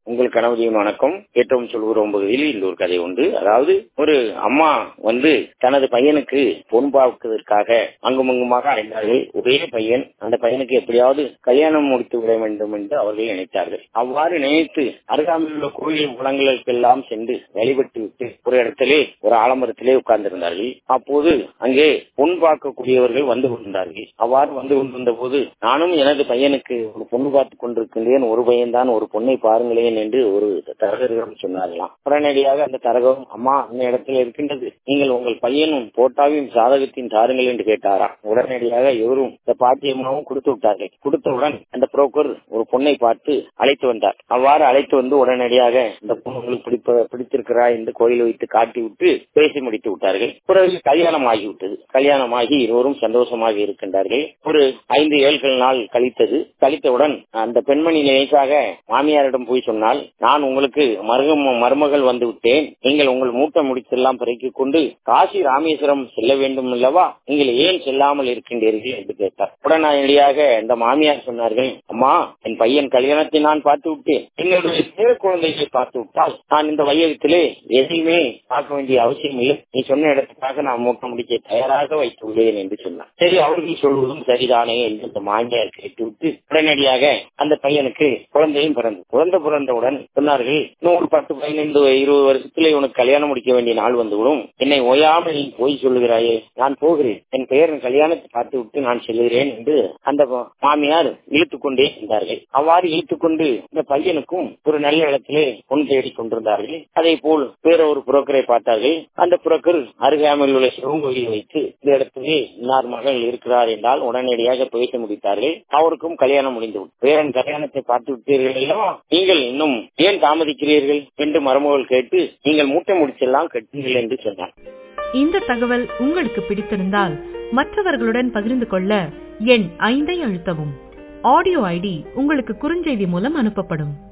உங்கள் கணவதியின் வணக்கம் ஏற்றவும் சொல்கிறோம் பகுதியில் இந்த ஒரு கதை உண்டு அதாவது ஒரு அம்மா வந்து தனது பையனுக்கு பொன் பார்ப்பதற்காக அங்குமங்குமாக அடைந்தார்கள் ஒரே பையன் அந்த பையனுக்கு எப்படியாவது கல்யாணம் முடித்து விட வேண்டும் என்று அவர்கள் நினைத்தார்கள் அவ்வாறு நினைத்து அருகாமையில் உள்ள கோயில் குளங்களுக்கெல்லாம் சென்று வழிபட்டு விட்டு ஒரு இடத்திலே ஒரு ஆலமரத்திலே உட்கார்ந்திருந்தார்கள் அப்போது அங்கே பொன் பார்க்கக்கூடியவர்கள் வந்து கொண்டிருந்தார்கள் அவ்வாறு வந்து கொண்டிருந்த போது நானும் எனது பையனுக்கு ஒரு பொண்ணு பார்த்துக் கொண்டிருக்கின்றேன் ஒரு பையன் தான் ஒரு பொண்ணை பாருங்களேன் என்று ஒரு தரகரிடம் சொன்னார்களாம் உடனடியாக அந்த தரகம் அம்மா அந்த இடத்துல இருக்கின்றது நீங்கள் உங்கள் பையனும் போட்டாவையும் சாதகத்தையும் தாருங்கள் என்று கேட்டாராம் உடனடியாக இவரும் இந்த பாட்டியம்மாவும் கொடுத்து விட்டார்கள் கொடுத்தவுடன் அந்த புரோக்கர் ஒரு பொண்ணை பார்த்து அழைத்து வந்தார் அவ்வாறு அழைத்து வந்து உடனடியாக இந்த பொண்ணு உங்களுக்கு பிடிப்ப பிடித்திருக்கிறா என்று கோயில் வைத்து காட்டி விட்டு பேசி முடித்து விட்டார்கள் பிறகு கல்யாணம் ஆகிவிட்டது கல்யாணமாகி இருவரும் சந்தோஷமாக இருக்கின்றார்கள் ஒரு ஐந்து ஏழு நாள் கழித்தது கழித்தவுடன் அந்த பெண்மணி நினைக்காக மாமியாரிடம் போய் சொன்னால் நான் உங்களுக்கு மருகம் மருமகள் வந்து விட்டேன் நீங்கள் உங்கள் மூட்டை முடித்தெல்லாம் பிறக்கிக் கொண்டு காசி ராமேஸ்வரம் செல்ல வேண்டும் அல்லவா நீங்கள் ஏன் செல்லாமல் இருக்கின்றீர்கள் என்று கேட்டார் உடனடியாக இந்த மாமியார் சொன்னார்கள் அம்மா என் பையன் கல்யாணத்தை நான் பார்த்து விட்டேன் எங்களுடைய பேர குழந்தைகளை பார்த்து விட்டால் நான் இந்த வையகத்திலே எதையுமே பார்க்க வேண்டிய அவசியம் இல்லை நீ சொன்ன இடத்துக்காக நான் மூட்டை முடிக்க தயாராக வைத்து உள்ளேன் என்று சொன்னார் சரி அவர்கள் சொல்வதும் சரிதானே என்று இந்த மாமியார் கேட்டுவிட்டு உடனடியாக அந்த பையனுக்கு குழந்தையும் பிறந்தது குழந்தை பிறந்தவுடன் சொன்னார்கள் நூறு பத்து பதினைந்து இருபது வருஷத்துல உனக்கு கல்யாணம் முடிக்க வேண்டிய நாள் வந்துவிடும் என்னை ஓயாமல் நீ போய் சொல்லுகிறாயே நான் போகிறேன் என் பெயரின் கல்யாணத்தை பார்த்து விட்டு நான் செல்கிறேன் என்று அந்த மாமியார் இழுத்துக் கொண்டே இருந்தார்கள் அவ்வாறு இழுத்துக் கொண்டு இந்த பையனுக்கும் ஒரு நல்ல இடத்திலே பொன் தேடிக் கொண்டிருந்தார்கள் அதே போல் வேற ஒரு புரோக்கரை பார்த்தார்கள் அந்த புரோக்கர் அருகாமையில் உள்ள சிவன் கோயில் வைத்து இந்த இடத்திலே இன்னார் மகள் இருக்கிறார் என்றால் உடனடியாக பேச முடித்தார்கள் அவருக்கும் கல்யாணம் முடிந்து வேறன் கல்யாணத்தை பார்த்து விட்டீர்கள் அல்லவா நீங்கள் இன்னும் ஏன் தாமதிக்கிறீர்கள் என்று மருமகள் கேட்டு நீங்கள் மூட்டை முடிச்செல்லாம் கட்டுங்கள் என்று சொன்னார் இந்த தகவல் உங்களுக்கு பிடித்திருந்தால் மற்றவர்களுடன் பகிர்ந்து கொள்ள எண் ஐந்தை அழுத்தவும் ஆடியோ ஐடி உங்களுக்கு குறுஞ்செய்தி மூலம் அனுப்பப்படும்